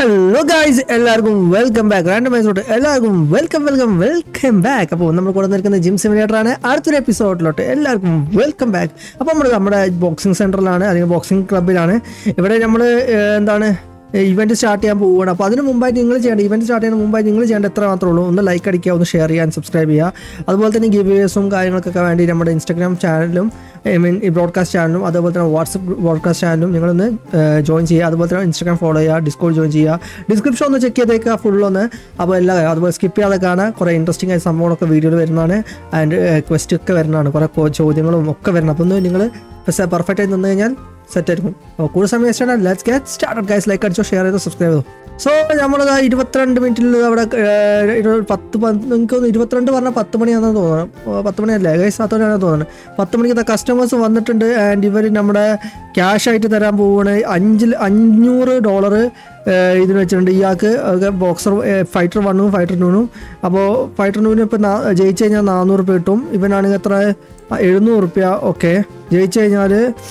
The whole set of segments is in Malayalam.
ഹലോ ഗായ്സ് എല്ലാവർക്കും വെൽക്കം ബാക്ക് റാൻഡമൈസോട്ട് എല്ലാവർക്കും വെൽക്കം വെൽക്കം വെൽക്കം ബാക്ക് അപ്പോൾ നമ്മൾ കൂടെ നിൽക്കുന്ന ജിം സിമുലേറ്റർ ആണ് അടുത്തൊരു എപ്പിസോഡിലോട്ട് എല്ലാവർക്കും വെൽക്കം ബാക്ക് അപ്പോൾ നമ്മൾ നമ്മുടെ ബോക്സിംഗ് സെൻറ്ററിലാണ് അല്ലെങ്കിൽ ബോക്സിംഗ് ക്ലബ്ബിലാണ് ഇവിടെ നമ്മൾ എന്താണ് ഇവന്റ് സ്റ്റാർട്ട് ചെയ്യാൻ പോവുകയാണ് അപ്പോൾ അതിന് മുമ്പായിട്ട് നിങ്ങൾ ചെയ്യേണ്ട ഇവന്റ് സ്റ്റാർട്ട് ചെയ്യുന്ന മുമ്പായിട്ട് നിങ്ങൾ ചെയ്യേണ്ട എത്ര മാത്രമേ ഉള്ളൂ ഒന്ന് ലൈക്ക് അടിക്കുക ഒന്ന് ഷെയർ ചെയ്യാൻ സബ്സ്ക്രൈബ് ചെയ്യുക അതുപോലെ തന്നെ ഗിവേഴ്സും കാര്യങ്ങൾക്കൊക്കെ വേണ്ടി നമ്മുടെ ഇൻസ്റ്റാഗ്രാം ചാനലും ഐ മീൻ ഈ ബ്രോഡ്കാസ്റ്റ് ചാനലും അതുപോലെ തന്നെ വാട്സപ്പ് ബ്രോഡ്കാസ്റ്റ് ചാനലും നിങ്ങളൊന്ന് ജോയിൻ ചെയ്യുക അതുപോലെ തന്നെ ഇൻസ്റ്റാഗ്രാം ഫോളോ ചെയ്യുക ഡിസ്കോഡ് ജോയിൻ ചെയ്യുക ഡിസ്ക്രിപ്ഷൻ ഒന്ന് ചെക്ക് ചെയ്തേക്കുക ഫുൾ ഒന്ന് അപ്പോൾ എല്ലാ അതുപോലെ സ്കിപ്പ് ചെയ്യാതെ കാണാൻ കുറേ ഇൻട്രസ്റ്റിംഗ് ആയ സംഭവങ്ങളൊക്കെ വീഡിയോയിൽ വരുന്നതാണ് ആൻഡ് ക്വസ്റ്റ് ഒക്കെ വരുന്നതാണ് കുറേ കോ- ചോദ്യങ്ങളും ഒക്കെ വരണം അപ്പോൾ ഒന്ന് നിങ്ങൾ പെർഫെക്റ്റ് ആയി നിന്ന് കഴിഞ്ഞാൽ സെറ്റ് ആയിരിക്കും അപ്പോൾ കൂടുതൽ സമയം വേസ്റ്റ് ചെയ്യണ്ട let's get start guys like അടിച്ചോ ഷെയർ ചെയ്തോ സബ്സ്ക്രൈബ് ചെയ്തോ സോ നമ്മളിത് ഇരുപത്തിരണ്ട് മിനിറ്റിൽ അവിടെ ഏർ, ഒരു പത്ത് പന്ത് നിങ്ങൾക്ക് ഒന്ന് ഇരുപത്തിരണ്ട് പറഞ്ഞാൽ പത്ത് മണിയാണെന്ന് തോന്നണം ഓ, പത്ത് മണിയല്ലേ ഗൈസ് അത്തോടെയാണ് തോന്നുന്നത് പത്ത് മണിക്ക് കസ്റ്റമേഴ്സ് വന്നിട്ടുണ്ട് ആൻഡ് ഇവർ നമ്മുടെ ക്യാഷ് ആയിട്ട് തരാൻ പോവുകയാണ് അഞ്ചിൽ അഞ്ഞൂറ് ഡോളർ ഇതിന് വെച്ചിട്ടുണ്ട് ഇയാൾക്ക് ബോക്സർ ഫൈറ്റർ വണ്ണും ഫൈറ്റർ ടൂനും അപ്പോൾ ഫൈറ്റർ ടൂവിന് ഇപ്പോൾ ജയിച്ചു കഴിഞ്ഞാൽ നാനൂറ് രൂപ കിട്ടും ഇവനാണെങ്കിൽ എത്ര എഴുന്നൂറ് റുപ്യ ഓക്കെ ജയിച്ചു കഴിഞ്ഞാൽ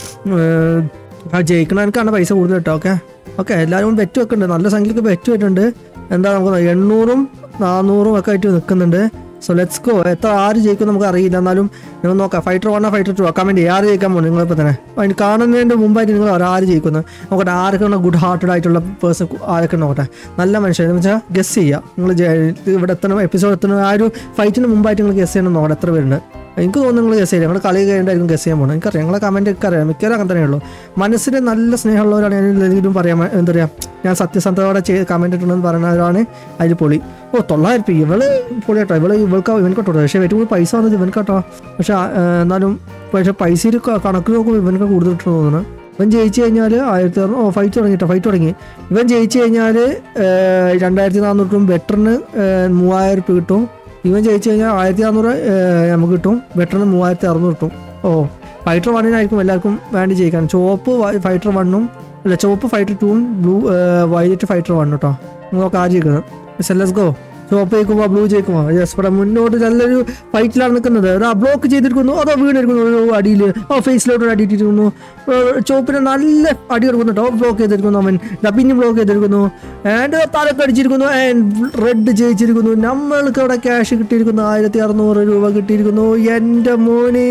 ആ ജയിക്കണവർക്കാണ് പൈസ കൂടുതൽ കിട്ടുക ഓക്കെ ഓക്കെ എല്ലാവരും ബെറ്റ് വെക്കുന്നുണ്ട് നല്ല സംഖ്യക്ക് ബെറ്റ് വെച്ചിട്ടുണ്ട് എന്താ നമുക്ക് എണ്ണൂറും നാനൂറും ഒക്കെ ആയിട്ട് നിൽക്കുന്നുണ്ട് സോ ലെറ്റ്സ് ഗോ എത്ര ആര് ജയിക്കും നമുക്ക് അറിയില്ല എന്നാലും നിങ്ങൾ നോക്കാം ഫൈറ്റർ വണ്ണോ ഫൈറ്റർ ടു കമൻറ്റ് ചെയ്യുക ആര് ജയിക്കാൻ പോകും നിങ്ങളിപ്പോൾ തന്നെ അതിന് കാണുന്നതിൻ്റെ മുമ്പായിട്ട് നിങ്ങൾ അറിയാം ആര് ജയിക്കുന്നു നോക്കട്ടെ ആരൊക്കെയാണ് ഗുഡ് ഹാർട്ടഡ് ആയിട്ടുള്ള പേഴ്സൺ ആരൊക്കെ നോക്കട്ടെ നല്ല മനുഷ്യൻ എന്ന് വെച്ചാൽ ഗസ് ചെയ്യുക നിങ്ങൾ ഇവിടെ എത്തണം എപ്പിസോഡ് എത്തണം ആ ഒരു ഫൈറ്റിന് മുമ്പായിട്ട് നിങ്ങൾ ഗസ് ചെയ്യണം നോക്കട്ടെ എത്ര പേരുണ്ട് എനിക്ക് തോന്നുന്നു നിങ്ങൾ ഗസ് ചെയ്യില്ല നിങ്ങൾ കളി കഴിഞ്ഞിട്ടായിരിക്കും ഗസ് ചെയ്യാൻ പോകുന്നത് എനിക്കറിയാം നിങ്ങളെ കമൻറ്റ് ഒക്കെ അറിയാം മിക്കവാറും അങ്ങനെ തന്നെയുള്ളൂ മനസ്സിന് നല്ല സ്നേഹമുള്ളവരാണ് ഞാൻ എന്തെങ്കിലും പറയാൻ എന്താ പറയുക ഞാൻ സത്യസന്ധതയോടെ ചെയ്ത് കമൻറ്റ് ഇട്ടുണ്ടെന്ന് പറയുന്നവരാണ് അതിൽ പൊളി ഓ തൊള്ളായിരം രൂപ ഇവള് പൊളി കേട്ടോ ഇവള് ഇവൾക്ക് ഇവനക്ക് കേട്ടോ പക്ഷേ ഏറ്റവും കൂടുതൽ പൈസ വന്നത് ഇവനക്ക് കേട്ടോ പക്ഷേ ആ, എന്നാലും പക്ഷേ പൈസയിൽ ക- കണക്ക് നോക്കുമ്പോൾ ഇവനക്ക് കൂടുതൽ കിട്ടുമെന്ന് തോന്നുന്നു ഇവൻ ജയിച്ചു കഴിഞ്ഞാൽ ആയിരത്തി അറുന്നൂറ് ഓ ഫൈറ്റ് തുടങ്ങിട്ടോ ഫൈറ്റ് തുടങ്ങി ഇവൻ ജയിച്ചു കഴിഞ്ഞാൽ രണ്ടായിരത്തി നാനൂറും ബെറ്ററിന് മൂവായിരം രൂപ കിട്ടും ഇവൻ ജയിച്ചു കഴിഞ്ഞാൽ ആയിരത്തി നാനൂറ് നമുക്ക് കിട്ടും ബെറ്ററിന് മൂവായിരത്തി അറുന്നൂറ് കിട്ടും ഓ ഫൈറ്റർ വണ്ണിനായിരിക്കും എല്ലാവർക്കും വേണ്ടി ജയിക്കാൻ ചുവപ്പ് ഫൈറ്റർ വണ്ണും അല്ല ചുവപ്പ് ഫൈറ്റർ ടൂവും ബ്ലൂ വൈലറ്റ് ഫൈറ്റർ വണ്ണും കേട്ടോ നമുക്ക് ആ ജയിക്കുന്നത് ലെറ്റ്സ് ഗോ ചുവപ്പ് ജയിക്കുമോ ബ്ലൂ ജയിക്കുമോ യെസ് ഇവിടെ മുന്നോട്ട് നല്ലൊരു ഫൈറ്റിലാണ് നിൽക്കുന്നത് അതാ ബ്ലോക്ക് ചെയ്തിരിക്കുന്നു അതോ വീണിരിക്കുന്നു ഒരു അടിയിൽ ഓ ഫേസിലോട്ട് അടി ഇട്ടിരിക്കുന്നു ചുവപ്പിന് നല്ല അടി കൊടുക്കുന്നു കേട്ടോ ബ്ലോക്ക് ചെയ്തിരിക്കുന്നു അവൻ ദാ പിന്നെ ബ്ലോക്ക് ചെയ്തിരിക്കുന്നു ആൻഡ് തലക്ക് അടിച്ചിരിക്കുന്നു ആൻഡ് റെഡ് ജയിച്ചിരിക്കുന്നു നമ്മൾക്ക് അവിടെ ക്യാഷ് കിട്ടിയിരിക്കുന്നു ആയിരത്തി അറുന്നൂറ് രൂപ കിട്ടിയിരിക്കുന്നു എൻ്റെ മോനെ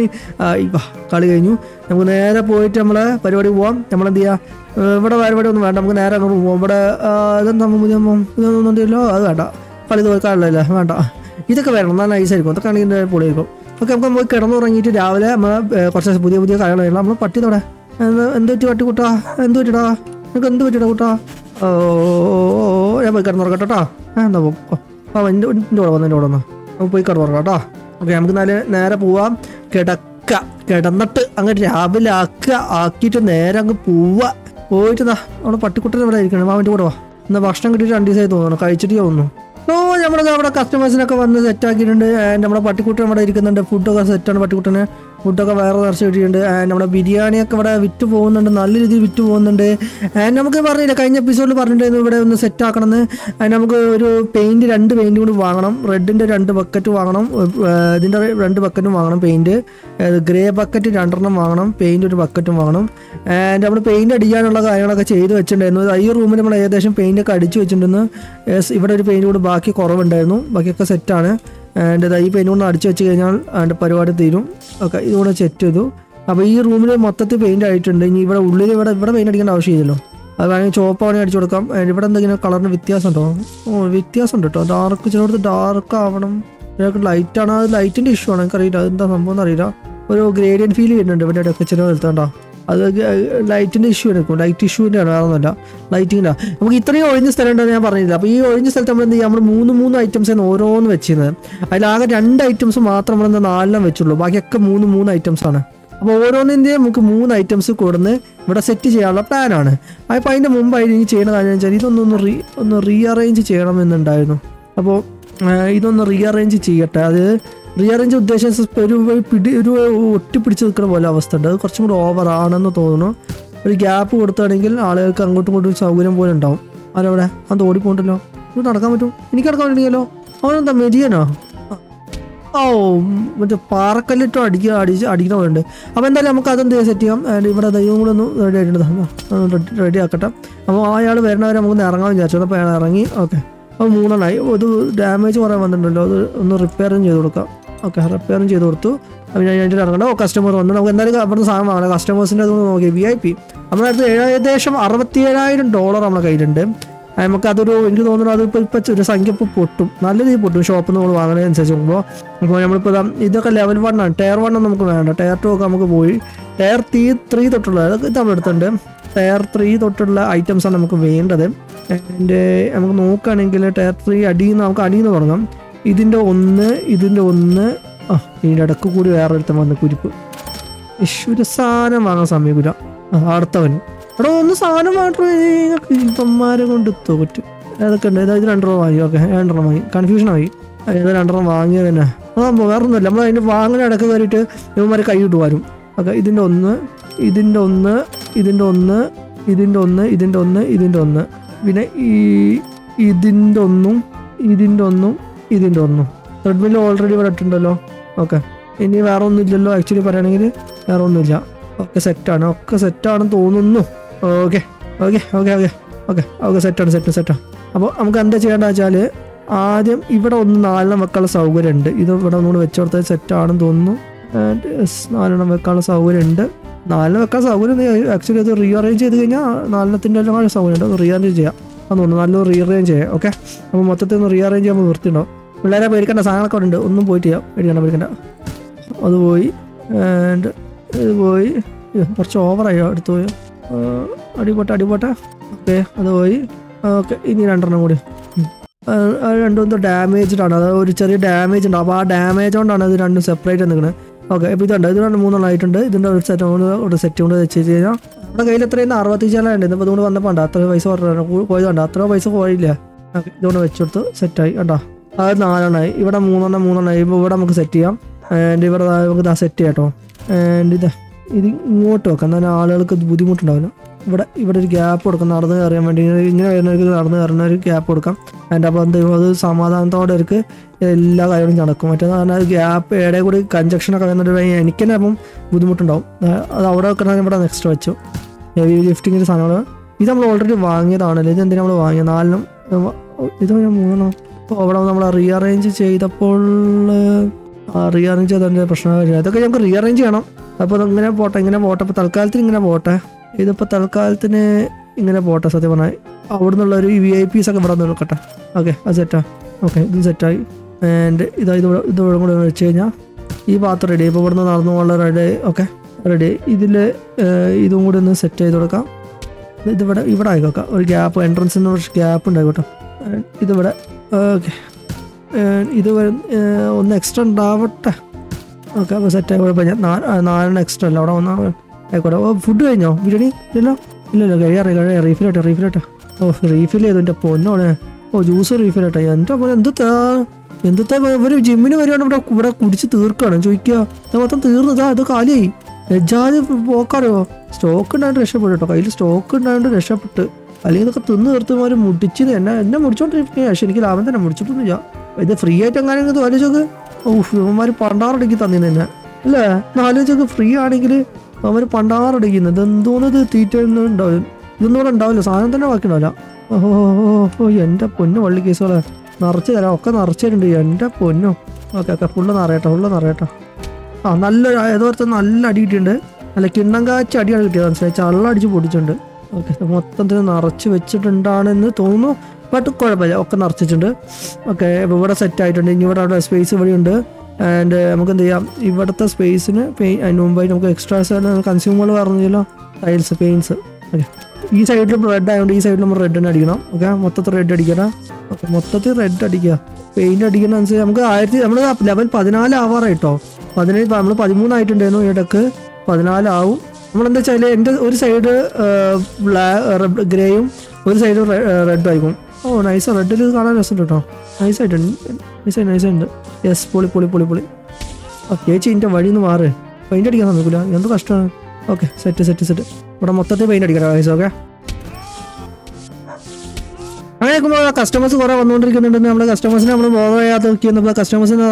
ആയി വാ കളി കഴിഞ്ഞു നമുക്ക് നേരെ പോയിട്ട് നമ്മളെ പരിപാടി പോവാം നമ്മളെന്ത് ചെയ്യാം ഏർ ഇവിടെ പരിപാടി ഒന്നും വേണ്ട നമുക്ക് നേരെ അങ്ങോട്ട് പോവാം ഇവിടെ ആ, ഇതെന്താ ഇതൊന്നും ഇതൊന്നും ഉണ്ടല്ലോ അത് വേണ്ട കളി തോൽക്കാറില്ലല്ലേ വേണ്ട ഇതൊക്കെ വേണം നല്ല നൈസായിരിക്കും ഇതൊക്കെ ആണെങ്കിൽ ഇതിൻ്റെ പൊളിയായിരിക്കും ഓക്കെ നമുക്ക് പോയി കിടന്നുറങ്ങിയിട്ട് രാവിലെ നമ്മൾ കുറച്ച് പുതിയ പുതിയ കാര്യങ്ങൾ ചെയ്യണം നമ്മൾ പട്ടി തൊടെ എന്ത് പറ്റി പട്ടി കുട്ടാ എന്ത് പറ്റിടാ നിനക്ക് എന്ത് പറ്റിടാ കുട്ടാ ഓ ഓ, ഓ, ഓ, ഞാൻ പോയി കിടന്നുറക്കട്ടെ കേട്ടോ ആ എന്താ പോ ആ എൻ്റെ എൻ്റെ കൂടെ വന്നു എൻ്റെ കൂടെ വന്നു നമുക്ക് പോയി കിടന്നുറക്കാം കേട്ടോ ഓക്കെ നമുക്ക് നാല് നേരെ പോവാം കിടക്ക കിടന്നിട്ട് അങ്ങ് രാവിലെ ആക്കുക ആക്കിയിട്ട് നേരെ അങ്ങ് പോവുക പോയിട്ട് ദാ അവിടെ പട്ടിക്കുട്ടൻ ഇവിടെ ഇരിക്കണം മാവിൻ്റെ കൂടെ വാ എന്നാ ഭക്ഷണം കിട്ടിയിട്ട് രണ്ട് ദിവസമായി തോന്നുന്നു കഴിച്ചിട്ട് തോന്നുന്നു ഓ നമ്മുടെ നമ്മുടെ കസ്റ്റമേഴ്സിനൊക്കെ വന്ന് സെറ്റ് ആക്കിയിട്ടുണ്ട് ആൻഡ് നമ്മുടെ പട്ടിക്കുട്ടൻ ഇവിടെ ഇരിക്കുന്നുണ്ട് ഫുഡൊക്കെ സെറ്റാണ് പട്ടിക്കുട്ടന് ഫുഡൊക്കെ വേറെ നിറച്ച് കിട്ടിയിട്ടുണ്ട് ആൻഡ് നമ്മുടെ ബിരിയാണിയൊക്കെ ഇവിടെ വിറ്റ് പോകുന്നുണ്ട് നല്ല രീതിയിൽ വിറ്റ് പോകുന്നുണ്ട് ആൻഡ് നമുക്ക് പറഞ്ഞില്ല കഴിഞ്ഞ എപ്പിസോഡിൽ പറഞ്ഞിട്ടുണ്ടായിരുന്നു ഇവിടെ ഒന്ന് സെറ്റ് ആക്കണമെന്ന് ആൻഡ് നമുക്ക് ഒരു പെയിന്റ് രണ്ട് പെയിന്റ് കൂടി വാങ്ങണം റെഡിന്റെ രണ്ട് ബക്കറ്റ് വാങ്ങണം ഏർ ഇതിന്റെ രണ്ട് ബക്കറ്റും വാങ്ങണം പെയിന്റ് ഗ്രേ ബക്കറ്റ് രണ്ടെണ്ണം വാങ്ങണം പെയിന്റ് ഒരു ബക്കറ്റും വാങ്ങണം ആൻഡ് നമ്മൾ പെയിന്റ് അടിക്കാനുള്ള കാര്യങ്ങളൊക്കെ ചെയ്ത് വെച്ചിട്ടുണ്ടായിരുന്നു ഈ റൂമിൽ നമ്മൾ ഏകദേശം പെയിന്റ് ഒക്കെ അടിച്ചു വെച്ചിട്ടുണ്ടെന്ന് Yes, ഇവിടെ ഒരു പെയിന്റ് കൂടി ബാക്കി കുറവുണ്ടായിരുന്നു ബാക്കിയൊക്കെ സെറ്റാണ് ആൻഡ് ഈ പെയിന്റ് കൊണ്ട് അടിച്ചു വെച്ച് കഴിഞ്ഞാൽ അതിൻ്റെ പരിപാടി തീരും ഓക്കെ ഇതുകൂടെ സെറ്റ് ചെയ്തു അപ്പോൾ ഈ റൂമിൽ മൊത്തത്തിൽ പെയിന്റ് ആയിട്ടുണ്ട് ഇനി ഇവിടെ ഉള്ളിൽ ഇവിടെ ഇവിടെ പെയിന്റ് അടിക്കേണ്ട ആവശ്യമില്ലല്ലോ അത് വേണമെങ്കിൽ ചുവപ്പ് വേണമെങ്കിൽ അടിച്ചു കൊടുക്കാം And ഇവിടെ എന്തെങ്കിലും കളറിന് വ്യത്യാസം ഉണ്ടോ ഓ വ്യത്യാസം ഉണ്ട് കേട്ടോ ഡാർക്ക് ചിലടത്ത് ഡാർക്ക് ആവണം ഇതിനൊക്കെ ലൈറ്റ് ആണ് അത് ലൈറ്റിന്റെ ഇഷ്യൂ ആണ് എനിക്കറിയില്ല അതെന്താ സംഭവം എന്നറിയില്ല ഒരു ഗ്രേഡിയൻ ഫീൽ ചെയ്യുന്നുണ്ട് ഇവിടെ ഇടയ്ക്ക് ചില സ്ഥലത്തുണ്ടോ അത് ലൈറ്റിന്റെ ഇഷ്യൂ എടുക്കും ലൈറ്റ് ഇഷ്യൂവിന്റെ ആണ് വേറെ ഒന്നുമല്ല ലൈറ്റിങ്ങിന്റെ നമുക്ക് ഇത്രയും ഒഴിഞ്ഞ സ്ഥലം ഉണ്ടെന്ന് ഞാൻ പറഞ്ഞില്ല അപ്പോൾ ഈ ഒഴിഞ്ഞ സ്ഥലത്ത് നമ്മൾ എന്ത് ചെയ്യാം നമ്മൾ മൂന്ന് മൂന്ന് ഐറ്റംസ് ആണ് ഓരോന്ന് വെച്ചിരുന്നത് അതിലാകെ രണ്ട് ഐറ്റംസ് മാത്രം നമ്മൾ എന്താ നാലെണ്ണം വെച്ചുള്ളൂ ബാക്കിയൊക്കെ മൂന്ന് മൂന്ന് ഐറ്റംസ് ആണ് അപ്പോൾ ഓരോന്നിൻ്റെയും നമുക്ക് മൂന്ന് ഐറ്റംസ് കൊടുന്ന് ഇവിടെ സെറ്റ് ചെയ്യാനുള്ള പ്ലാനാണ് അപ്പോൾ അതിൻ്റെ മുമ്പായിട്ട് ഇനി ചെയ്യുന്ന കാര്യം വെച്ചാൽ ഇതൊന്ന് ഒന്ന് റീ ഒന്ന് റീഅറേഞ്ച് ചെയ്യണമെന്നുണ്ടായിരുന്നു അപ്പോൾ ഇതൊന്ന് റീഅറേഞ്ച് ചെയ്യട്ടെ അത് റീഅറേഞ്ച് ഉദ്ദേശിച്ച ഒരു പിടി ഒരു ഒട്ടിപ്പിടിച്ച് നിൽക്കുന്ന പോലെ അവസ്ഥ ഉണ്ട് അത് കുറച്ചും കൂടി ഓവർ ആണെന്ന് തോന്നുന്നു ഒരു ഗ്യാപ്പ് കൊടുത്താണെങ്കിൽ ആളുകൾക്ക് അങ്ങോട്ടും ഇങ്ങോട്ടും സൗകര്യം പോലെ ഉണ്ടാവും ആരവിടെ അത് ഓടിപ്പോണ്ടല്ലോ ഇത് നടക്കാൻ പറ്റും എനിക്ക് നടക്കാൻ പറ്റില്ലല്ലോ അവനെന്താ മെരിയനോ ഓ മറ്റേ പാറക്കല്ലിട്ടോ അടിക്കുക അടിച്ച് അടിക്കണമുണ്ട് അപ്പോൾ എന്തായാലും നമുക്ക് അതെന്ത് സെറ്റ് ചെയ്യാം And ഇവിടെ ദൈവം കൂടെ ഒന്ന് റെഡി ആയിട്ടുണ്ട് റെഡി ആക്കട്ടെ അപ്പോൾ അയാൾ വരണവരെ നമുക്ക് ഇറങ്ങാൻ വിചാരിച്ചു അപ്പോൾ അയാൾ ഇറങ്ങി ഓക്കെ അപ്പോൾ മൂന്നെണ്ണമായി ഇത് ഡാമേജ് കുറേ വന്നിട്ടുണ്ടല്ലോ അത് ഒന്ന് റിപ്പയറും ചെയ്ത് കൊടുക്കാം ഓക്കെ റിപ്പയറും ചെയ്ത് കൊടുത്തു അപ്പോൾ ഞാൻ കഴിഞ്ഞിട്ട് ഇറങ്ങണ്ട ഓ കസ്റ്റമർ വന്നു നമുക്ക് എന്തായാലും അവിടുന്ന് സാധനം വാങ്ങണം കസ്റ്റമേഴ്സിൻ്റെ അത് നോക്കി വി ഐ പി നമ്മുടെ അടുത്ത് ഏകദേശം അറുപത്തി ഏഴായിരം ഡോളർ നമ്മുടെ കയ്യിലുണ്ട് അത് നമുക്ക് അതൊരു എനിക്ക് തോന്നുന്നു അതിപ്പോൾ ഇപ്പോൾ ഒരു സംഖ്യ ഇപ്പോൾ പൊട്ടും നല്ല രീതിയിൽ പൊട്ടും ഷോപ്പിൽ നമ്മൾ വാങ്ങുന്നതനുസരിച്ച് നോക്കുമ്പോൾ അപ്പോൾ നമ്മളിപ്പോൾ ദാ ഇതൊക്കെ ലെവൽ വൺ ആണ് ടയർ വൺ നമുക്ക് വേണ്ട ടയർ ടു ഒക്കെ നമുക്ക് പോയി ടയർ ത്രീ ത്രീ തൊട്ടുള്ള അതൊക്കെ ഇത് നമ്മൾ എടുത്തിട്ടുണ്ട് ടയർ ത്രീ തൊട്ടുള്ള items ആണ് നമുക്ക് വേണ്ടത് എൻ്റെ നമുക്ക് നോക്കുകയാണെങ്കിൽ ടയർ ത്രീ അടിയിൽ നിന്ന് നമുക്ക് അടിയിൽ നിന്ന് തുടങ്ങാം ഇതിൻ്റെ ഒന്ന് ഇതിൻ്റെ ഒന്ന് ആ ഇതിൻ്റെ ഇടക്ക് കൂടി വേറെ ഒരുത്തം വന്ന് കുരിപ്പ് ഇഷ്യൂര് സാധനം വാങ്ങാൻ സമയമില്ല അടുത്തവൻ എടാ ഒന്ന് സാധനം മാത്രമേ ഇപ്പന്മാരെ കൊണ്ട് തോറ്റു ഏതൊക്കെ ഉണ്ട് ഏതാ ഇത് രണ്ടെണ്ണം വാങ്ങി ഓക്കെ രണ്ടെണ്ണം വാങ്ങി കൺഫ്യൂഷനായി ഏത് രണ്ടെണ്ണം വാങ്ങിയത് തന്നെ അതാകുമ്പോൾ വേറെ ഒന്നുമില്ല നമ്മൾ അതിൻ്റെ വാങ്ങുന്ന ഇടക്ക് കയറിയിട്ട് ഇവന്മാരെ കൈയിട്ട് വരും ഓക്കെ ഇതിൻ്റെ ഒന്ന് ഇതിൻ്റെ ഒന്ന് ഇതിൻ്റെ ഒന്ന് ഇതിൻ്റെ ഒന്ന് ഇതിൻ്റെ ഒന്ന് ഇതിൻ്റെ ഒന്ന് പിന്നെ ഈ ഇതിൻ്റെ ഒന്നും ഇതിൻ്റെ ഒന്നും ഇതിൻ്റെ ഒന്നും റെഡ്മിൽ ഓൾറെഡി ഇവിടെ ഇട്ടുണ്ടല്ലോ ഓക്കെ ഇനി വേറെ ഒന്നും ഇല്ലല്ലോ ആക്ച്വലി പറയുകയാണെങ്കിൽ വേറെ ഒന്നുമില്ല ഒക്കെ സെറ്റാണ് ഒക്കെ സെറ്റാണെന്ന് തോന്നുന്നു okay okay okay okay okay okay സെറ്റാണ് സെറ്റ് സെറ്റാണ് അപ്പോൾ നമുക്ക് എന്താ ചെയ്യേണ്ടത് വെച്ചാൽ ആദ്യം ഇവിടെ ഒന്ന് നാലെണ്ണം വെക്കാനുള്ള സൗകര്യം ഉണ്ട് ഇത് ഇവിടെ ഒന്നുകൂടി വെച്ച് കൊടുത്താൽ സെറ്റാണെന്ന് തോന്നുന്നു And yes, നാലെണ്ണം വെക്കാനുള്ള സൗകര്യം ഉണ്ട് നാലെണ്ണം വെക്കാൻ സൗകര്യം ആക്ച്വലി അത് റീഅറേഞ്ച് ചെയ്ത് കഴിഞ്ഞാൽ നാലെണ്ണത്തിൻ്റെ എല്ലാം സൗകര്യം ഉണ്ട് അത് റീഅറേഞ്ച് ചെയ്യാം അന്ന് തോന്നുന്നു നല്ലൊരു റീഅറേഞ്ച് ചെയ്യാം ഓക്കെ അപ്പോൾ മൊത്തത്തിൽ ഒന്ന് റീഅറേഞ്ച് ചെയ്യുമ്പോൾ വൃത്തിയുണ്ടാവും പിള്ളേരെ പേടിക്കേണ്ട സാധനങ്ങളൊക്കെ അവിടെ ഉണ്ട് ഒന്നും പോയിട്ട് ചെയ്യാം പേടിക്കണ്ട പേടിക്കണ്ട അത് പോയി ആൻഡ് ഇത് പോയി അയ്യോ, കുറച്ച് ഓവറായി അടുത്ത് പോയി ആ, അടിപോട്ടെ അടിപോട്ടെ ഓക്കെ അത് പോയി ഓക്കെ ഇനി രണ്ടെണ്ണം കൂടി ഉം. ആ, അത് രണ്ടും എന്തോ ഡാമേജ്ഡ് ആണ് അത് ഒരു ചെറിയ ഡാമേജ് ഉണ്ട് അപ്പോൾ ആ ഡാമേജ് കൊണ്ടാണ് ഇത് രണ്ടും സെപ്പറേറ്റ് നിൽക്കുന്നത് ഓക്കെ ഇപ്പോൾ ഇതുണ്ട് ഇത് രണ്ട് മൂന്നെണ്ണം ആയിട്ടുണ്ട് ഇതിൻ്റെ ഒരു സെറ്റ് കൊണ്ട് ഒരു സെറ്റ് കൊണ്ട് വെച്ച് കഴിഞ്ഞാൽ നമ്മുടെ കയ്യിൽ എത്രയും അറുപത്തിച്ചാലും ഉണ്ട് ഇന്നിപ്പോൾ ഇതുകൊണ്ട് വന്നപ്പോൾ ഉണ്ട് അത്ര പൈസ പറഞ്ഞു പോയതുണ്ട് അത്ര പൈസ പോയില്ല ഓക്കെ ഇതുകൊണ്ട് വെച്ചെടുത്ത് സെറ്റായി കണ്ടോ അത് നാലെണ്ണമായി ഇവിടെ മൂന്നെണ്ണം മൂന്നെണ്ണമായി ഇപ്പോൾ ഇവിടെ നമുക്ക് സെറ്റ് ചെയ്യാം ആൻഡ് ഇവിടെ ദാ നമുക്ക് ഇതാ സെറ്റ് ചെയ്യാം കേട്ടോ ആൻഡ് ഇത് ഇത് ഇങ്ങോട്ട് വെക്കാം എന്നാൽ ആളുകൾക്ക് ഇത് ബുദ്ധിമുട്ടുണ്ടാവില്ല ഇവിടെ ഇവിടെ ഒരു ഗ്യാപ്പ് കൊടുക്കാം നടന്ന് കയറിയാൻ വേണ്ടി ഇങ്ങനെ ഇങ്ങനെ വരുന്നവർക്ക് നടന്ന് കയറുന്ന ഒരു ഗ്യാപ്പ് കൊടുക്കാം അതിൻ്റെ അപ്പോൾ എന്ത് ചെയ്യും അത് സമാധാനത്തോടെ അവർക്ക് എല്ലാ കാര്യങ്ങളും നടക്കും മറ്റേന്ന് പറഞ്ഞാൽ ഗ്യാപ്പ് ഇടയിൽ കൂടി കഞ്ചക്ഷനൊക്കെ വരുന്നിട്ട് എനിക്ക് തന്നെ അപ്പം ബുദ്ധിമുട്ടുണ്ടാവും ആ, അത് അവിടെ വെക്കണമെങ്കിൽ ഇവിടെ നെക്സ്റ്റ് വെച്ചു ഹെവി ലിഫ്റ്റിങ്ങിൻ്റെ സാധനങ്ങൾ ഇത് നമ്മൾ ഓൾറെഡി വാങ്ങിയതാണല്ലോ ഇത് എന്തിനാ നമ്മൾ വാങ്ങിയത് നാലെണ്ണം ഇത് ഞാൻ മൂന്നെണ്ണം അപ്പോൾ അവിടെ നമ്മൾ റീഅറേഞ്ച് ചെയ്തപ്പോൾ റീഅറേഞ്ച് ചെയ്തതിൻ്റെ പ്രശ്നമില്ല അതൊക്കെ നമുക്ക് റീഅറേഞ്ച് ചെയ്യണം അപ്പോൾ ഇങ്ങനെ പോട്ടെ ഇങ്ങനെ പോട്ടെ അപ്പോൾ തൽക്കാലത്തിന് ഇങ്ങനെ പോട്ടെ ഇതിപ്പോൾ തൽക്കാലത്തിന് ഇങ്ങനെ പോട്ടെ സത്യം പറഞ്ഞാൽ അവിടെ നിന്നുള്ള ഒരു വി ഐ പീസ് ഒക്കെ ഇവിടെ നിന്ന് എടുക്കട്ടെ ഓക്കെ അത് സെറ്റാ ഓക്കെ ഇത് സെറ്റായി ആൻഡ് ഇതാ ഇത് ഇവിടെ- ഇത് ഇവിടെ കൂടെ വെച്ച് കഴിഞ്ഞാൽ ഈ പാത്രം റെഡി ഇപ്പോൾ ഇവിടെ നിന്ന് നടന്നു പോകാനുള്ള റെഡി ഓക്കെ റെഡി ഇതിൽ ഇതും കൂടി ഒന്ന് സെറ്റ് ചെയ്ത് കൊടുക്കാം ഇത് ഇവിടെ ഇവിടെ ആയിക്കോക്കാം ഒരു ഗ്യാപ്പ് എൻട്രൻസിന് കുറച്ച് ഗ്യാപ്പ് ഉണ്ടായിക്കോട്ടെ And ഇതിവിടെ ഓക്കെ ഇത് വരും, ഏർ, ഒന്ന് എക്സ്ട്രാ ഉണ്ടാവട്ടെ ഓക്കെ അപ്പോൾ സെറ്റ് ആയി കുഴപ്പമില്ല നാ- ആ, നാലെണ്ണം എക്സ്ട്രാ അല്ല അവിടെ ഒന്ന് ആയിക്കോട്ടെ ഓ ഫുഡ് കഴിഞ്ഞോ ബിരിയാണി ഇല്ലല്ലോ ഇല്ലല്ലോ കഴിയാറ് കഴിയാ റീഫിലാട്ടെ റീഫിലാട്ടെ ഓ റീഫിൽ ചെയ്തു എൻ്റെ പൊന്നോളെ ഓ ജ്യൂസ് റീഫിലാട്ടെ എൻ്റെ പോലെ എന്തുത്താ എന്തുത്താ ഇവർ ജിമ്മിന് വരുവാണ് ഇവിടെ ഇവിടെ കുടിച്ച് തീർക്കുകയാണ് ചോദിക്കുക ഇത് മൊത്തം തീർന്നതാ അത് കാലിയായി എജാതി പോക്കാറോ സ്റ്റോക്ക് ഉണ്ടായിട്ട് രക്ഷപ്പെട്ടു കേട്ടോ കയ്യിൽ സ്റ്റോക്ക് ഉണ്ടായിട്ട് രക്ഷപ്പെട്ട് അല്ലെങ്കിൽ ഇതൊക്കെ തിന്ന് തീർത്തുമാർ മുടിച്ചത് എന്നെ എന്നെ മുടിച്ചോണ്ടിരിക്കുക പക്ഷെ എനിക്ക് ലാഭം തന്നെ മുടിച്ചിട്ടൊന്നുമില്ല ഇത് ഫ്രീ ആയിട്ട് എങ്ങാനും ഇത് ആലോചിച്ചോക്ക് ഓ ഇവന്മാർ പണ്ടാറടക്കി തന്നിന്ന് തന്നെ അല്ലേ ആലോചിച്ചൊക്കെ ഫ്രീ ആണെങ്കിൽ അവർ പണ്ടാറടക്കുന്നത് ഇത് എന്തോന്നത് തീറ്റ ഒന്നും ഉണ്ടാവും ഇതൊന്നും ഇവിടെ ഉണ്ടാവില്ല സാധനം തന്നെ ബാക്കി ഉണ്ടാവില്ല ഓഹോ ഓ എൻ്റെ പൊന്നു വള്ളി കേസുകളെ നിറച്ച് തരാം ഒക്കെ നിറച്ചിട്ടുണ്ട് എൻ്റെ പൊന്നു ഓക്കെ ഓക്കെ ഫുള്ള് നിറയട്ടെ ഫുള്ള് നിറയട്ടെ ആ നല്ല ഏതോർത്ത് നല്ല അടി കിട്ടിയിട്ടുണ്ട് നല്ല കിണ്ണം കാച്ച അടിയാണ് കിട്ടിയത് മനസ്സിലായി ചള്ള അടിച്ച് പൊടിച്ചിട്ടുണ്ട് ഓക്കെ മൊത്തത്തിൽ നിറച്ച് വെച്ചിട്ടുണ്ടാണെന്ന് തോന്നുന്നു ബട്ട് കുഴപ്പമില്ല ഒക്കെ നിറച്ചിട്ടുണ്ട് ഓക്കെ ഇവിടെ സെറ്റ് ആയിട്ടുണ്ട് ഇനി ഇവിടെ അവിടെ സ്പേസ് ഇവിടെ ഉണ്ട് ആൻഡ് നമുക്ക് എന്ത് ചെയ്യാം ഇവിടുത്തെ സ്പേസിന് പെയിൻ അതിന് മുമ്പായിട്ട് നമുക്ക് എക്സ്ട്രാ കൺസ്യൂമർ പറഞ്ഞല്ലോ ടൈൽസ് പെയിൻസ് ഓക്കെ ഈ സൈഡിൽ റെഡ് ആയതുകൊണ്ട് ഈ സൈഡിൽ നമ്മൾ റെഡ് തന്നെ അടിക്കണം ഓക്കെ മൊത്തത്തിൽ റെഡ് അടിക്കണം ഓക്കെ മൊത്തത്തിൽ റെഡ് അടിക്കുക പെയിന്റ് അടിക്കുന്ന അനുസരിച്ച് നമുക്ക് ആയിരത്തി നമ്മൾ ലെവൽ പതിനാല് ആവാറായിട്ടോ പതിനേഴ് നമ്മൾ പതിമൂന്നായിട്ടുണ്ടായിരുന്നു ഇടക്ക് പതിനാലാവും നമ്മളെന്താ വെച്ചാൽ എൻ്റെ ഒരു സൈഡ് ഗ്രേയും ഒരു സൈഡ് റെഡും ആയിരിക്കും ഓ നൈസ് റെഡിൽ കാണാൻ രസമുണ്ട് കേട്ടോ നൈസായിട്ടുണ്ട് നൈസായി നൈസായിട്ടുണ്ട് യെസ് പൊളി പൊളി പൊളി പൊളി ആ ചേച്ചി എൻ്റെ വഴിയിൽ നിന്ന് മാറ് പെയിന്റ് അടിക്കാൻ സമ്മതിക്കില്ല എന്ത് കഷ്ടമാണ് ഓക്കെ സെറ്റ് സെറ്റ് സെറ്റ് ഇവിടെ മൊത്തത്തിൽ പെയിന്റ് അടിക്കണം ഗൈസ് ഓക്കെ അങ്ങനെ നോക്കുമ്പോൾ കസ്റ്റമേഴ്സ് കുറേ വന്നുകൊണ്ടിരിക്കുന്നുണ്ടെന്ന് നമ്മുടെ കസ്റ്റമേഴ്സിനെ നമ്മൾ ബോധ ചെയ്യാതെ നോക്കിയെന്നപ്പോൾ കസ്റ്റമേഴ്സിന്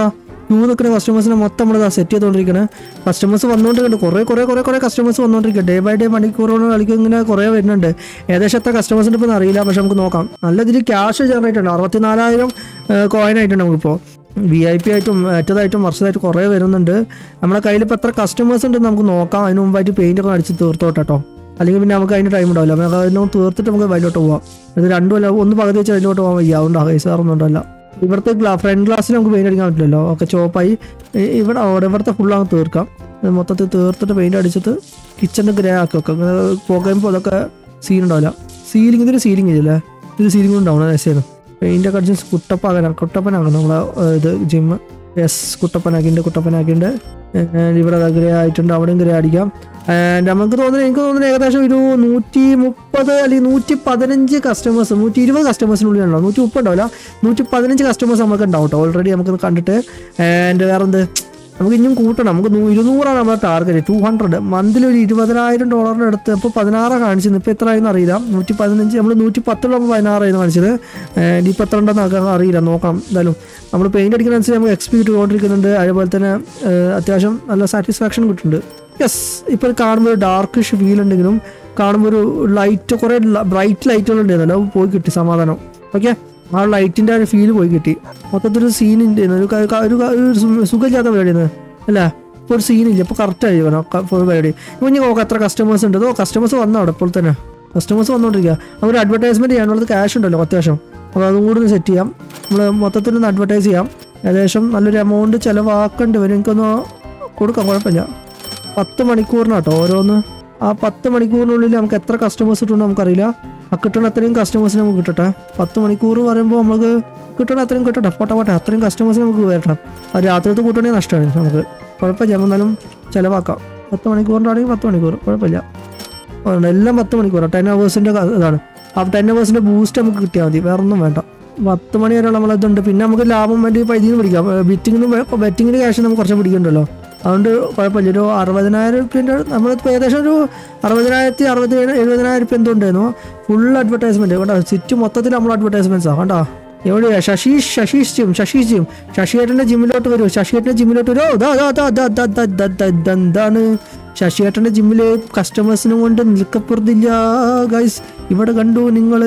ക്യൂ നിൽക്കുന്ന കസ്റ്റമേഴ്സിനെ മൊത്തം നമ്മൾ സെറ്റ് ചെയ്തുകൊണ്ടിരിക്കണേ കസ്റ്റമേഴ്സ് വന്നുകൊണ്ടിരിക്കുന്നുണ്ട് കുറേ കുറേ കുറേ കുറേ കസ്റ്റമേഴ്സ് വന്നുകൊണ്ടിരിക്കുക ഡേ ബൈ ഡേ മണിക്കൂറുകൾ കളിക്കും ഇങ്ങനെ കുറേ വരുന്നുണ്ട് ഏകദേശം എത്ര കസ്റ്റമേഴ്സിൻ്റെ ഇപ്പോൾ അറിയില്ല പക്ഷെ നമുക്ക് നോക്കാം നല്ല ഇതിൽ ക്യാഷ് ജനറേറ്റ് ഉണ്ട് അറുപത്തിനാലായിരം കോയിൻ ആയിട്ടുണ്ട് നമുക്കിപ്പോൾ വി ഐ പി ആയിട്ടും മറ്റേതായിട്ടും വർഷമായിട്ട് കുറേ വരുന്നുണ്ട് നമ്മുടെ കയ്യിൽ ഇപ്പോൾ എത്ര കസ്റ്റമേഴ്സ് ഉണ്ടെന്ന് നമുക്ക് നോക്കാം അതിന് മുമ്പായിട്ട് പെയിൻ്റ് ഒക്കെ അടിച്ച് തീർത്തോട്ടെ കേട്ടോ അല്ലെങ്കിൽ പിന്നെ നമുക്ക് അതിന് ടൈം ഉണ്ടാവില്ല നമുക്ക് അതിനോ തീർത്തിട്ട് നമുക്ക് വയലോട്ട് പോവാം ഇത് രണ്ടും അല്ല ഒന്ന് പകുതി വെച്ച് അതിലോട്ട് പോകാൻ വയ്യ അതുകൊണ്ട് പൈസ കയറുന്നുണ്ടല്ല ഇവിടുത്തെ ഗ്ലാ ഫ്രണ്ട് ഗ്ലാസ്സിൽ നമുക്ക് പെയിന്റ് അടിക്കാൻ പറ്റില്ലല്ലോ ഒക്കെ ചോപ്പായി ഇ- ഇവിടെ അവിടെ ഇവിടുത്തെ ഫുള്ളാണ് തീർക്കാം ഇത് മൊത്തത്തിൽ തീർത്തിട്ട് പെയിന്റ് അടിച്ചിട്ട് കിച്ചണിന്റെ ഗ്രേ ആക്കി വെക്കാം ഇങ്ങനെ പോകുമ്പോൾ അതൊക്കെ സീൻ ഉണ്ടാവില്ല സീലിംഗ് ഇതിന് സീലിംഗ് ഇല്ലേ ഇത് സീലിംഗ് ഉണ്ടാവണം രസമാണ് പെയിന്റ് ഒക്കെ അടിച്ച് കുട്ടപ്പാകണം കുട്ടപ്പനാകണം നമ്മളെ ഏഹ്, ഇത് ജിമ്മ് യെസ് കുട്ടപ്പനാക്കിണ്ട് കുട്ടപ്പനാക്കിണ്ട് ഇവിടെ ഗ്രേ ആയിട്ടുണ്ട് അവിടെയും ഗ്രേ അടിക്കാം And നമുക്ക് തോന്നുന്നു എനിക്ക് തോന്നുന്നു ഏകദേശം ഒരു നൂറ്റി മുപ്പത് അല്ലെങ്കിൽ നൂറ്റി പതിനഞ്ച് കസ്റ്റമേഴ്സ് നൂറ്റി ഇരുപത് കസ്റ്റമേഴ്സിനുള്ളിൽ ഉണ്ടാവും നൂറ്റി മുപ്പത് ഉണ്ടാവില്ല നൂറ്റി പതിനഞ്ച് കസ്റ്റമേഴ്സ് നമുക്ക് ഉണ്ടാവും കേട്ടോ ഓൾറെഡി നമുക്ക് കണ്ടിട്ട് ആൻഡ് വേറെ എന്ത് നമുക്ക് ഇനിയും കൂട്ടണം നമുക്ക് നൂ- ഇരുന്നൂറാണ് നമ്മുടെ ടാർഗറ്റ് ടു ഹൺഡ്രഡ് മന്തിൽ ഒരു ഇരുപതിനായിരം ഡോളറിൻ്റെ അടുത്ത് ഇപ്പോൾ പതിനാറ് കാണിച്ചത് ഇപ്പോൾ എത്ര ആയെന്ന് അറിയില്ല നൂറ്റി പതിനഞ്ച് നമ്മൾ നൂറ്റി പത്തിലുമ്പോൾ പതിനാറായിരുന്നു കാണിച്ചത് ആൻഡ് ഇപ്പോൾ എത്ര ഉണ്ടെന്ന് അറിയില്ല നോക്കാം എന്തായാലും നമ്മൾ പെയിൻ്റ് അടിക്കുന്നതനുസരിച്ച് നമുക്ക് എക്സ്പി ഇട്ടുകൊണ്ടിരിക്കുന്നുണ്ട് അതുപോലെ തന്നെ ഏഹ്, അത്യാവശ്യം നല്ല സാറ്റിസ്ഫാക്ഷൻ കിട്ടുന്നുണ്ട് യെസ് ഇപ്പോൾ കാണുമ്പോൾ ഒരു ഡാർക്കിഷ് ഫീൽ ഉണ്ടെങ്കിലും കാണുമ്പോൾ ഒരു ലൈറ്റ് കുറേ ബ്രൈറ്റ് ലൈറ്റുകൾ ഉണ്ടായിരുന്നല്ലോ അത് പോയി കിട്ടി സമാധാനം ഓക്കെ ആ ലൈറ്റിൻ്റെ ഒരു ഫീൽ പോയി കിട്ടി മൊത്തത്തിലൊരു സീൻ ഉണ്ടായിരുന്നു ഒരു ക- ക- ഒരു ക- ഒരു സു- സുഖമില്ലാത്ത പരിപാടിയാണ് അല്ലേ ഇപ്പോൾ ഒരു സീനില്ല ഇപ്പോൾ കറക്റ്റായി വേണം ഫുൾ പരിപാടി ഇപ്പോൾ ഇനി നോക്കാം എത്ര കസ്റ്റമേഴ്സ് ഉണ്ട് ഓ കസ്റ്റമേഴ്സ് വന്നോ അവിടെ ഇപ്പോൾ തന്നെ കസ്റ്റമേഴ്സ് വന്നുകൊണ്ടിരിക്കുക അപ്പോൾ ഒരു അഡ്വർടൈസ്മെൻറ്റ് ചെയ്യാനുള്ളത് ക്യാഷ് ഉണ്ടല്ലോ അത്യാവശ്യം അപ്പോൾ അതും കൂടി ഒന്ന് സെറ്റ് ചെയ്യാം നമ്മൾ മൊത്തത്തിൽ ഒന്ന് അഡ്വർടൈസ് ചെയ്യാം ഏകദേശം നല്ലൊരു എമൗണ്ട് ചിലവാക്കേണ്ടി വരും എനിക്കൊന്ന് കൊടുക്കാം കുഴപ്പമില്ല പത്ത് മണിക്കൂറിനാട്ടോ ഓരോന്ന് ആ പത്ത് മണിക്കൂറിനുള്ളിൽ നമുക്ക് എത്ര കസ്റ്റമേഴ്സ് കിട്ടുമെന്ന് നമുക്കറിയില്ല ആ കിട്ടണ അത്രയും കസ്റ്റമേഴ്സിന് നമുക്ക് കിട്ടട്ടെ പത്ത് മണിക്കൂർ പറയുമ്പോൾ നമുക്ക് കിട്ടണ അത്രയും കിട്ടട്ടെ പോട്ടെ പോട്ടെ അത്രയും കസ്റ്റമേഴ്സ് നമുക്ക് വരട്ടെ അത് രാത്രിയത്ത് കൂട്ടണേ നഷ്ടമാണ് നമുക്ക് കുഴപ്പമില്ല എന്നാലും ചിലവാക്കാം പത്ത് മണിക്കൂറിൻ്റെ ആണെങ്കിൽ പത്ത് മണിക്കൂർ കുഴപ്പമില്ല അതുകൊണ്ട് എല്ലാം പത്ത് മണിക്കൂറാണ് ടെൻ അവേഴ്സിൻ്റെ ഇതാണ് ആ ടെൻ അവേഴ്സിൻ്റെ ബൂസ്റ്റ് നമുക്ക് കിട്ടിയാൽ മതി വേറെ ഒന്നും വേണ്ട പത്ത് മണി വരെയുള്ള നമ്മളിതുണ്ട് പിന്നെ നമുക്ക് ലാഭം വേണ്ടി പൈതിന്ന് പിടിക്കാം ബെറ്റിങ്ങിന് ബെറ്റിങ്ങിന് ക്യാഷ് നമുക്ക് കുറച്ച് പിടിക്കണ്ടല്ലോ അതുകൊണ്ട് കുഴപ്പമില്ല ഒരു അറുപതിനായിരം റുപ്യൻ്റെ നമ്മളിപ്പോൾ ഏകദേശം ഒരു അറുപതിനായിരത്തി അറുപത്തി എഴുപതിനായിരം റുപ്യ എന്തോ ഉണ്ടായിരുന്നു ഫുൾ അഡ്വർടൈസ്മെൻറ്റ് കേട്ടോ സിറ്റ് മൊത്തത്തിൽ നമ്മൾ അഡ്വർടൈസ്മെൻറ്റ്സാണ് കണ്ടോ എവിടെയാ ശശീഷ് ശശീഷ് ജിം ശശീഷ് ജിം ശശിയേട്ടൻ്റെ ജിമ്മിലോട്ട് വരൂ ശശിയേട്ടൻ്റെ ജിമ്മിലോട്ട് വരൂ ദാ ദാ ദാ ദാ ദാ ദാ ദാ ദാ ദാ എന്താണ് ശശിയേട്ടൻ്റെ ജിമ്മിൽ കസ്റ്റമേഴ്സിനെ കൊണ്ട് നിൽക്കപ്പുറത്തില്ല ഗൈസ് ഇവിടെ കണ്ടു നിങ്ങൾ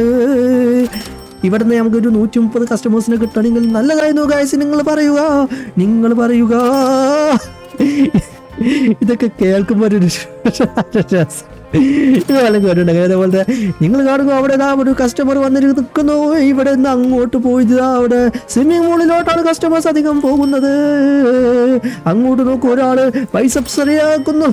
ഇവിടെ നിന്ന് നമുക്കൊരു നൂറ്റി മുപ്പത് കസ്റ്റമേഴ്സിനെ കിട്ടണമെങ്കിൽ നല്ലതായിരുന്നു ഗൈസ് നിങ്ങൾ പറയുക നിങ്ങൾ പറയുക ഇതൊക്കെ കേൾക്കുമ്പോൾ ഒരു രസം ഇതുപോലെ കേട്ടിട്ടുണ്ട് അതേപോലെ നിങ്ങൾ കാണുക അവിടെ ദാ ഒരു കസ്റ്റമർ വന്നിട്ട് നിൽക്കുന്നു ഇവിടെ നിന്ന് അങ്ങോട്ട് പോയത് ദാ അവിടെ സ്വിമ്മിംഗ് പൂളിലോട്ടാണ് കസ്റ്റമേഴ്സ് അധികം പോകുന്നത് അങ്ങോട്ട് നോക്കൂ ഒരാള് ബൈസപ്സ് ശരിയാക്കുന്നു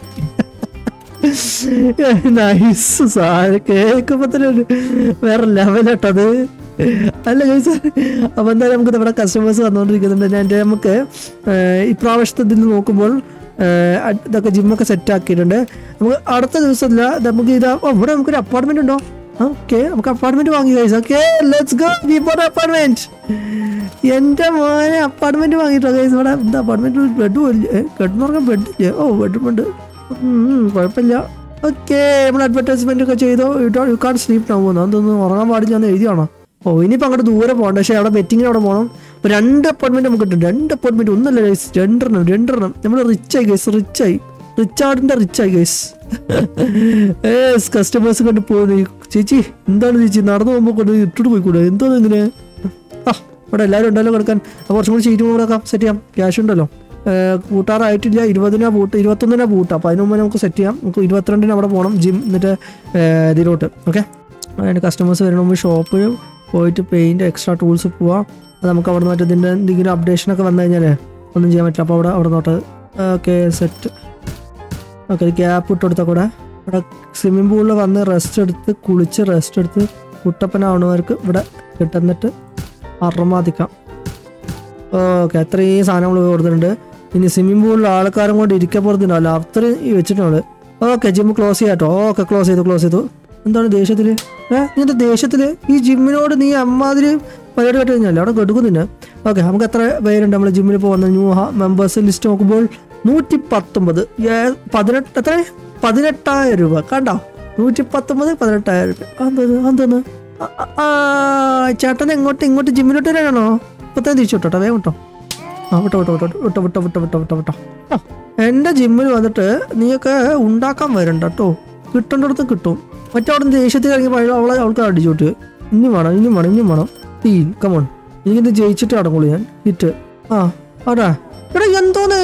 നൈസ് സാറ് കേൾക്കുമ്പോ തന്നെ ഒരു വേറെ ലെവലട്ടത് അല്ല കൈസ് അപ്പൊ എന്തായാലും നമുക്ക് നമ്മുടെ കസ്റ്റമേഴ്സ് വന്നുകൊണ്ടിരിക്കുന്നുണ്ട് ഞാൻ എൻ്റെ നമുക്ക് ഏഹ്, ഇപ്രാവശ്യത്തെ ഇതിൽ നോക്കുമ്പോൾ ഏഹ്, അഡ് ഇതൊക്കെ ജിമ്മൊക്കെ സെറ്റ് ആക്കിയിട്ടുണ്ട് നമുക്ക് അടുത്ത ദിവസത്തില്ല നമുക്ക് ഇതാ ഓ, ഇവിടെ നമുക്കൊരു അപ്പാർട്ട്മെന്റ് ഉണ്ടോ ഓക്കെ നമുക്ക് അപ്പാർട്ട്മെന്റ് വാങ്ങി guys okay let's go we bought apartment എൻ്റെ മോനെ അപ്പാർട്ട്മെന്റ് വാങ്ങിയിട്ടോ കൈസ് ഇവിടെ എന്താ അപ്പാർട്ട്മെന്റ് ബെഡും ഇല്ല കിടന്നു പറഞ്ഞാൽ ബെഡ് ഓ ബെഡുമുണ്ട് ഉം, കുഴപ്പമില്ല ഓക്കെ നമ്മൾ അഡ്വർടൈസ്മെന്റ് ഒക്കെ ചെയ്തോ യു കാൺ സ്ലീപ്പ് നോ പോകുന്നു അതൊന്നും ഉറങ്ങാൻ പാടില്ല എന്ന് എഴുതിയാണോ ഓ ഇനിയിപ്പോൾ അങ്ങോട്ട് ദൂരെ പോകണ്ട പക്ഷേ അവിടെ ബെറ്റിങ്ങിന് അവിടെ പോകണം അപ്പോൾ രണ്ട് അപ്പോയിൻമെന്റ് നമുക്ക് കിട്ടും രണ്ട് അപ്പോയിൻമെന്റ് ഒന്നല്ല ഗൈസ് രണ്ടെണ്ണം രണ്ടെണ്ണം നമ്മൾ റിച്ചായി ഗൈസ് റിച്ചായി റിച്ചാർഡിന്റെ റിച്ചായി ഗൈസ് ഏസ് കസ്റ്റമേഴ്സ് കണ്ട് പോകുന്നു ചേച്ചി എന്താണ് ചേച്ചി നടന്നു പോകുമ്പോൾ കൊണ്ട് ഇട്ടിട്ട് പോയിക്കൂടെ എന്താണ് ഇങ്ങനെ ആ ഇവിടെ എല്ലാവരും ഉണ്ടല്ലോ കിടക്കാൻ അപ്പോൾ കുറച്ചും കൂടി സീറ്റ് കൂടെ സെറ്റ് ചെയ്യാം ക്യാഷ് ഉണ്ടല്ലോ ഏഹ് കൂട്ടാറായിട്ടില്ല ഇരുപതിനാ പൂട്ട് ഇരുപത്തൊന്നിനാ പൂട്ട് അപ്പോൾ അതിന് മുമ്പ് നമുക്ക് സെറ്റ് ചെയ്യാം നമുക്ക് ഇരുപത്തിരണ്ടിന് അവിടെ പോകണം ജിം എന്നിട്ട് ഏഹ് ഇതിലോട്ട് ഓക്കെ അതിന് കസ്റ്റമേഴ്സ് വരുന്ന മുമ്പ് ഷോപ്പിൽ പോയിട്ട് പെയിൻറ്റ് എക്സ്ട്രാ ടൂൾസ് പോവാം അത് നമുക്ക് അവിടെ നിന്ന് ഇതിൻ്റെ എന്തെങ്കിലും അപ്ഡേഷനൊക്കെ വന്നു കഴിഞ്ഞാൽ ഒന്നും ചെയ്യാൻ പറ്റില്ല അപ്പോൾ അവിടെ അവിടെ note okay set okay gap ഇട്ട് കൊടുത്താൽ കൂടെ ഇവിടെ സ്വിമ്മിംഗ് പൂളിൽ വന്ന് റെസ്റ്റ് എടുത്ത് കുളിച്ച് റെസ്റ്റ് എടുത്ത് കുട്ടപ്പനാവുന്നവർക്ക് ഇവിടെ കിട്ടുന്നിട്ട് അറമാദിക്കാം ഓക്കെ അത്രയും സാധനങ്ങൾ കൊടുത്തിട്ടുണ്ട് ഇനി സ്വിമ്മിംഗ് പൂളിൽ ആൾക്കാരും കൊണ്ട് ഇരിക്കപ്പുറത്തുണ്ടാവില്ല അത്രയും ഈ വെച്ചിട്ടുണ്ട് ഓക്കെ ജിം ക്ലോസ് ചെയ്യാട്ടോ ഓക്കെ ക്ലോസ് ചെയ്തു ക്ലോസ് ചെയ്തു എന്താണ് ദേഷ്യത്തില് ഏ നീ എന്താ ദേഷ്യത്തില് ഈ ജിമ്മിനോട് നീ അമ്മാതിരി പരിപാടി കേട്ട് കഴിഞ്ഞാൽ അവിടെ കെടുക്കുന്നില്ല ഓക്കെ നമുക്ക് എത്ര പേരുണ്ട് നമ്മൾ ജിമ്മിൽ പോകുന്ന ന്യൂ മെമ്പേഴ്സ് ലിസ്റ്റ് നോക്കുമ്പോൾ നൂറ്റി പത്തൊമ്പത് ഏ- പതിനെട്ട് എത്ര പതിനെട്ടായിരം രൂപ കണ്ടോ നൂറ്റി പത്തൊമ്പത് പതിനെട്ടായിരം രൂപ എന്തോന്ന് എന്തോന്ന് ആ, ആ ചേട്ടൻ എങ്ങോട്ട് ഇങ്ങോട്ട് ജിമ്മിലോട്ട് വരാനാണോ ഇപ്പൊ തന്നെ തിരിച്ചു വിട്ടോ വേഗം കേട്ടോ ആ വിട്ടോ വിട്ടോ വിട്ടോ വിട്ടോ വിട്ടോ വിട്ടോ വിട്ടോ വിട്ടോ വിട്ടോ ആ എൻ്റെ ജിമ്മിൽ വന്നിട്ട് നീയൊക്കെ ഉണ്ടാക്കാൻ വരണ്ട കേട്ടോ കിട്ടേണ്ടടത്ത് കിട്ടും മറ്റവിടെ നിന്ന് ദേഷ്യത്തിൽ ഇറങ്ങി പഴയ അവളെ അവൾക്ക് അടിച്ചോട്ട് ഇനി വേണം ഇനി വേണം ഇനി വേണം ടീൽ കമോൺ എനിക്കിത് ജയിച്ചിട്ട് അടങ്ങുള്ളൂ ഞാൻ ഹിറ്റ് ആ ആടാ എടാ എന്തോന്ന്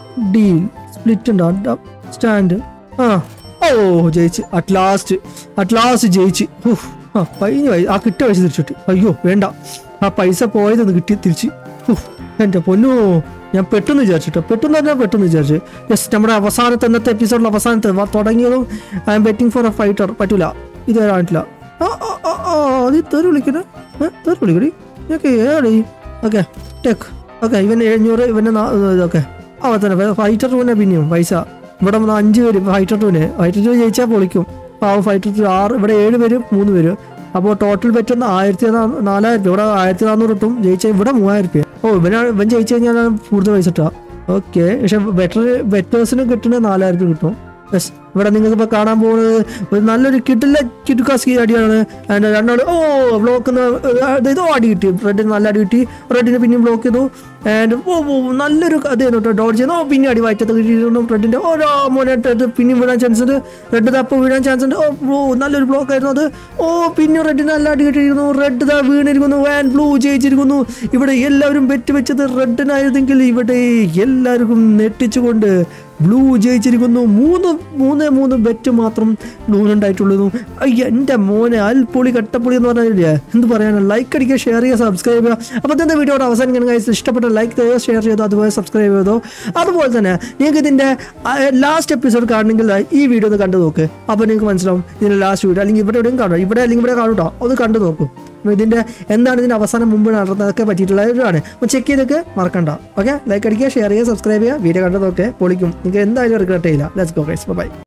ഡീൽ സ്പ്ലിറ്റ് ഉണ്ടോ സ്റ്റാൻഡ് ആ ഓ ജയിച്ച് അറ്റ് ലാസ്റ്റ് അറ്റ് ലാസ്റ്റ് ജയിച്ച് ഉഫ്. ആ കഴിഞ്ഞ പൈസ ആ കിട്ടിയ പൈസ തിരിച്ചിട്ട് അയ്യോ വേണ്ട ആ പൈസ പോയതൊന്ന് കിട്ടി തിരിച്ച് ഉഫ്. എൻ്റെ പൊന്നോ ഞാൻ പെട്ടെന്ന് വിചാരിച്ചിട്ടോ പെട്ടെന്ന് പറഞ്ഞാൽ പെട്ടെന്ന് വിചാരിച്ചു യെസ് നമ്മുടെ അവസാനത്തെ ഇന്നത്തെ എപ്പിസോഡിൽ അവസാനത്തെ വ- തുടങ്ങിയതും I'm waiting for a fighter പറ്റൂല ഇത് വരാനില്ല ആ ആ ആ ആ അത് തെറി വിളിക്കണേ ഏ തെറി വിളിക്കടി ഓക്കെ ഏടി ഓക്കെ ടെക് ഓക്കെ ഇവന് എഴുന്നൂറ് ഇവന് ഓക്കെ അവ തന്നെ ഫൈറ്റർ ടൂവിനെ പിന്നെയും പൈസ ഇവിടെ വന്ന് അഞ്ച് പേര് ഫൈറ്റർ ടൂവിന് ഫൈറ്റർ ടു ജയിച്ചാൽ പൊളിക്കും പാവം ഫൈറ്റർ ടു ആറ് ഇവിടെ ഏഴ് പേര് മൂന്ന് പേര് അപ്പോൾ ടോട്ടൽ പറ്റുന്ന ആയിരത്തി നാ- നാലായിരം രൂപ ഇവിടെ ആയിരത്തി നാനൂറ് കിട്ടും ജയിച്ചാൽ ഇവിടെ മൂവായിരം രൂപ ഓ ഇവനാണ് ഇവൻ ജയിച്ചു കഴിഞ്ഞാൽ കൂടുതൽ പൈസ കിട്ടുക ഓക്കെ പക്ഷെ ബെറ്റർ ബെറ്റേഴ്സിന് കിട്ടുന്നത് നാലായിരം രൂപ കിട്ടും യെസ് ഇവിടെ നിങ്ങൾക്ക് ഇപ്പോൾ കാണാൻ പോകുന്നത് ഒരു നല്ലൊരു കിട്ടില്ല കിട്ടുക്കാസ്കി അടിയാണ് അതിൻ്റെ രണ്ടാൾ ഓ ബ്ലോക്ക് ഇതോ അടി കിട്ടി റെഡിന് നല്ല അടി കിട്ടി റെഡിന് പിന്നെയും ബ്ലോക്ക് ചെയ്തു ആൻഡ് ഓ ഓ നല്ലൊരു അത് കേട്ടോ ഡോഡ് ചെയ്യുന്നു ഓ പിന്നെ അടി വയറ്റത്ത് കിട്ടിയിരുന്നു റെഡിൻ്റെ ഓരോ മോനായിട്ട് പിന്നെയും വീഴാൻ ചാൻസ് ഉണ്ട് റെഡ് തപ്പ് വീഴാൻ ചാൻസ് ഉണ്ട് ഓ ബ്ലൂ നല്ലൊരു ബ്ലോക്ക് ആയിരുന്നു അത് ഓ പിന്നെ റെഡിന് നല്ല അടി കിട്ടിയിരുന്നു റെഡ് ദാ വീണിരിക്കുന്നു ആൻഡ് ബ്ലൂ ജയിച്ചിരിക്കുന്നു ഇവിടെ എല്ലാവരും ബെറ്റ് വെച്ചത് റെഡിനായിരുന്നെങ്കിൽ ഇവിടെ എല്ലാവർക്കും നെട്ടിച്ചുകൊണ്ട് ബ്ലൂ ജയിച്ചിരിക്കുന്നു മൂന്ന് മൂന്ന് മൂന്ന് ബെറ്റ് മാത്രം ബ്ലൂനുണ്ടായിട്ടുള്ളൂ അയ്യ എൻ്റെ മോനെ അൽപ്പൊളി കട്ടപ്പൊളി എന്ന് പറഞ്ഞാൽ എന്ത് പറയാനാണ് ലൈക്ക് അടിക്കുക ഷെയർ ചെയ്യുക സബ്സ്ക്രൈബ് ചെയ്യുക അപ്പോൾ തന്നെ വീഡിയോയുടെ അവസാനിക്കാൻ കഴിച്ച് ഇഷ്ടപ്പെട്ട ലൈക്ക് ചെയ്യുക ഷെയർ ചെയ്തോ അതുപോലെ സബ്സ്ക്രൈബ് ചെയ്തോ അതുപോലെ തന്നെ നിങ്ങൾക്ക് ഇതിൻ്റെ ലാസ്റ്റ് എപ്പിസോഡ് കാണണമെങ്കിൽ ഈ വീഡിയോ ഒന്ന് കണ്ടു നോക്ക് അപ്പോൾ നിങ്ങൾക്ക് മനസ്സിലാവും ഇതിൻ്റെ ലാസ്റ്റ് വീഡിയോ അല്ലെങ്കിൽ ഇവിടെ എവിടെയും കാണും ഇവിടെ അല്ലെങ്കിൽ ഇവിടെ കാണൂട്ടോ അത് കണ്ടു നോക്കൂ അപ്പോൾ ഇതിൻ്റെ എന്താണ് ഇതിൻ്റെ അവസാനം മുമ്പ് നടന്നതൊക്കെ പറ്റിയിട്ടുള്ള ഒരു ആണ് അപ്പോൾ ചെക്ക് ചെയ്തൊക്കെ മറക്കണ്ട ഓക്കെ ലൈക്ക് അടിക്കുക ഷെയർ ചെയ്യുക സബ്സ്ക്രൈബ് ചെയ്യുക വീഡിയോ കണ്ടതൊക്കെ പൊളിക്കും നിങ്ങൾക്ക് എന്തായാലും റിഗ്രറ്റ് ചെയ്യില്ല ലെറ്റ്സ് ഗോ ഗൈസ് ബൈ